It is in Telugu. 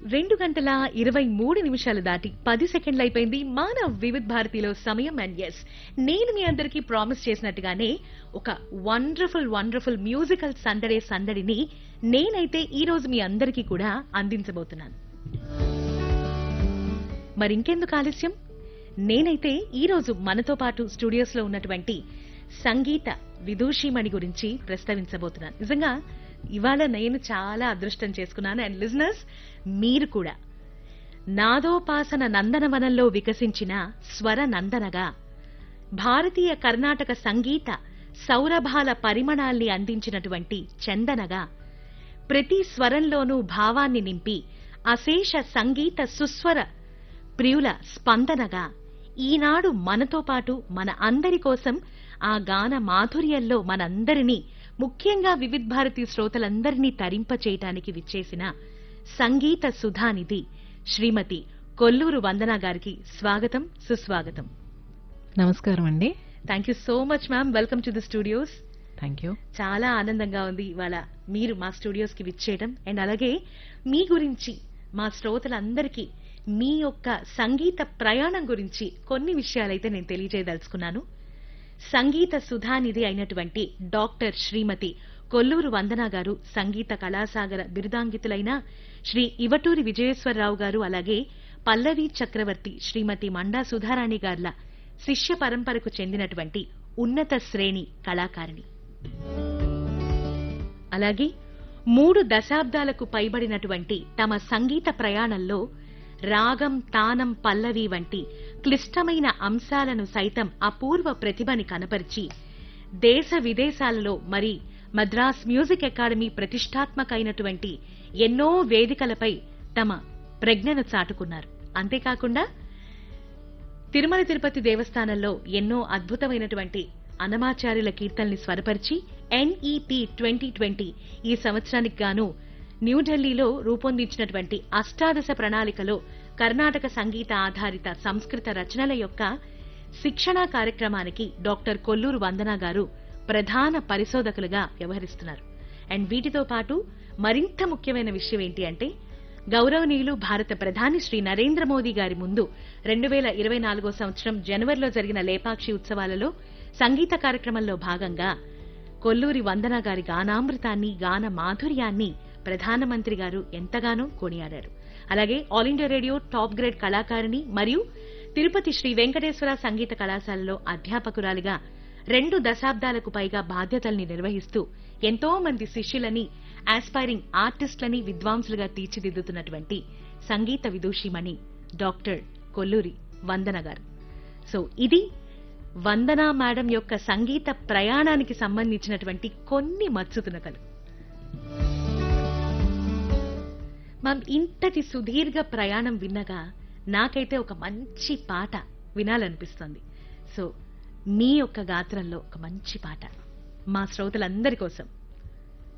రెండు గంటల ఇరవై మూడు నిమిషాలు దాటి పది సెకండ్లు అయిపోయింది మానవ్ వివిధ్ భారతిలో సమయం అండ్ ఎస్ నేను మీ అందరికీ ప్రామిస్ చేసినట్టుగానే ఒక వండర్ఫుల్ వండర్ఫుల్ మ్యూజికల్ సందడే సందడిని నేనైతే ఈ రోజు మీ అందరికీ కూడా అందించబోతున్నాను మరి ఇంకెందుకు ఆలస్యం నేనైతే ఈ రోజు మనతో పాటు స్టూడియోస్ లో ఉన్నటువంటి సంగీత విదూషిమణి గురించి ప్రస్తావించబోతున్నాను నిజంగా ఇవాళ నేను చాలా అదృష్టం చేసుకున్నాను అండ్ లిజనర్స్ మీరు కూడా నాదోపాసన నందనవనంలో వికసించిన స్వర నందనగా భారతీయ కర్ణాటక సంగీత సౌరభాల పరిమళాల్ని అందించినటువంటి చందనగా ప్రతి స్వరంలోనూ భావాన్ని నింపి అశేష సంగీత సుస్వర ప్రియుల స్పందనగా ఈనాడు మనతో పాటు మన అందరి కోసం ఆ గాన మాధుర్యంలో మనందరినీ ముఖ్యంగా వివిధ్ భారతి శ్రోతలందరినీ తరింపచేయటానికి విచ్చేసిన సంగీత సుధానిధి శ్రీమతి కొల్లూరు వందన గారికి స్వాగతం సుస్వాగతం నమస్కారం అండి thank you so much ma'am welcome to the studios thank you చాలా ఆనందంగా ఉంది ఇవాళ మీరు మా స్టూడియోస్ కి విచ్చేయడం అండ్ అలాగే మీ గురించి మా శ్రోతలందరికీ మీ యొక్క సంగీత ప్రయాణం గురించి కొన్ని విషయాలైతే నేను తెలియజేయదలుచుకున్నాను సంగీత సుధానిధి అయినటువంటి డాక్టర్ శ్రీమతి కొల్లూరు వందన గారు సంగీత కళాసాగర బిరుదాంగితులైన శ్రీ ఇవటూరి విజయేశ్వరరావు గారు అలాగే పల్లవి చక్రవర్తి శ్రీమతి మండా సుధారాణి గార్ల శిష్య పరంపరకు చెందినటువంటి ఉన్నత శ్రేణి కళాకారిణి అలాగే మూడు దశాబ్దాలకు పైబడినటువంటి తమ సంగీత ప్రయాణంలో రాగం తానం పల్లవి వంటి క్లిష్టమైన అంశాలను సైతం అపూర్వ ప్రతిభని కనపరిచి దేశ విదేశాలలో మరి మద్రాస్ మ్యూజిక్ అకాడమీ ప్రతిష్టాత్మకైనటువంటి ఎన్నో వేదికలపై తమ ప్రజ్ఞను చాటుకున్నారు అంతేకాకుండా తిరుమల తిరుపతి దేవస్థానంలో ఎన్నో అద్భుతమైనటువంటి అనమాచార్యుల కీర్తనల్ని స్వరపరిచి ఎన్ఈపి ట్వంటీ ట్వంటీ ఈ సంవత్సరానికి గాను న్యూఢిల్లీలో రూపొందించినటువంటి అష్టాదశ ప్రణాళికలో కర్ణాటక సంగీత ఆధారిత సంస్కృత రచనల యొక్క శిక్షణా కార్యక్రమానికి డాక్టర్ కొల్లూరు వందన గారు ప్రధాన పరిశోధకులుగా వ్యవహరిస్తున్నారు అండ్ వీటితో పాటు మరింత ముఖ్యమైన విషయం ఏంటి అంటే గౌరవనీయులు భారత ప్రధాని శ్రీ నరేంద్ర మోదీ గారి ముందు రెండు వేల ఇరవై నాలుగో సంవత్సరం జనవరిలో జరిగిన లేపాక్షి ఉత్సవాలలో సంగీత కార్యక్రమంలో భాగంగా కొల్లూరి వందన గారి గానామృతాన్ని గాన మాధుర్యాన్ని ప్రధానమంత్రి గారు ఎంతగానో కొనియాడారు అలాగే all India radio top grade కళాకారిణి మరియు తిరుపతి శ్రీ వెంకటేశ్వర సంగీత కళాశాలలో అధ్యాపకురాలిగా రెండు దశాబ్దాలకు పైగా బాధ్యతల్ని నిర్వహిస్తూ ఎంతో మంది శిష్యులని ఆస్పైరింగ్ ఆర్టిస్టులని విద్వాంసులుగా తీర్చిదిద్దుతున్నటువంటి సంగీత విదూషిమణి డాక్టర్ కొల్లూరి వందన గారు సో ఇది వందనా మేడం యొక్క సంగీత ప్రయాణానికి సంబంధించినటువంటి కొన్ని మత్సుతునకలు మ్యామ్ ఇంతటి సుదీర్ఘ ప్రయాణం విన్నగా నాకైతే ఒక మంచి పాట వినాలనిపిస్తుంది సో మీ యొక్క గాత్రంలో ఒక మంచి పాట మా శ్రోతలందరి కోసం